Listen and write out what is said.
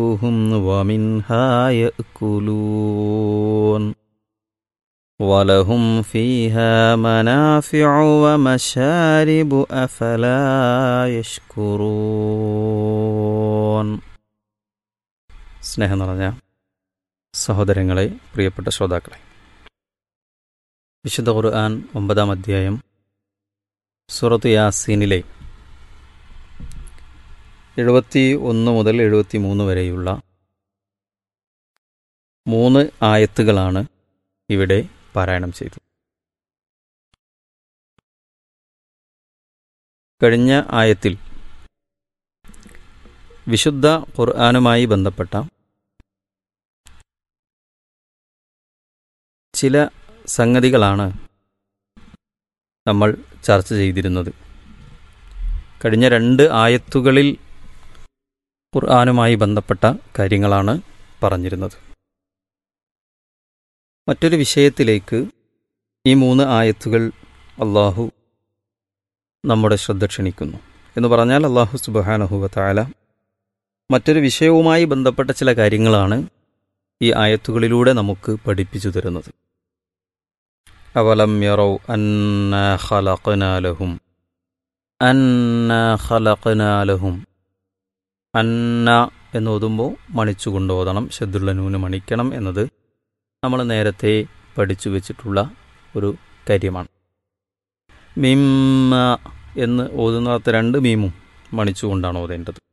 هم ومنها يأكلون ولهم فيها منافع ومشارب أفلا يشكرون സ്നേഹം നിറഞ്ഞ സഹോദരങ്ങളെ പ്രിയപ്പെട്ട ശ്രോതാക്കളെ വിശുദ്ധ ഖുർആൻ ഒമ്പതാം അധ്യായം സൂറത്ത് യാസീനിലെ എഴുപത്തി ഒന്ന് മുതൽ എഴുപത്തി മൂന്ന് വരെയുള്ള മൂന്ന് ആയത്തുകളാണ് ഇവിടെ പാരായണം ചെയ്തത് കഴിഞ്ഞ ആയത്തിൽ വിശുദ്ധ ഖുർആാനുമായി ബന്ധപ്പെട്ട ചില സംഗതികളാണ് നമ്മൾ ചർച്ച ചെയ്തിരുന്നത് കഴിഞ്ഞ രണ്ട് ആയത്തുകളിൽ ഖുർആാനുമായി ബന്ധപ്പെട്ട കാര്യങ്ങളാണ് പറഞ്ഞിരുന്നത് മറ്റൊരു വിഷയത്തിലേക്ക് ഈ മൂന്ന് ആയത്തുകൾ അള്ളാഹു നമ്മുടെ ശ്രദ്ധ ക്ഷണിക്കുന്നു എന്ന് പറഞ്ഞാൽ അള്ളാഹു സുബാനഹുവ താല മറ്റൊരു വിഷയവുമായി ബന്ധപ്പെട്ട ചില കാര്യങ്ങളാണ് ഈ ആയത്തുകളിലൂടെ നമുക്ക് പഠിപ്പിച്ചു തരുന്നത് അവലം യറൗ അന്ന ഖലഖനാലഹും അന്ന ഖലഖനാലഹും അന്ന എന്ന് ഓതുമ്പോൾ മണിച്ചുകൊണ്ട് ഓതണം ഷദ്ദുള്ള നൂന് മണിക്കണം എന്നത് നമ്മൾ നേരത്തെ പഠിച്ചു വെച്ചിട്ടുള്ള ഒരു കാര്യമാണ് മിമ്മ എന്ന് ഓതുന്നിടത്ത് രണ്ട് മീമും മണിച്ചുകൊണ്ടാണ് ഓതേണ്ടത്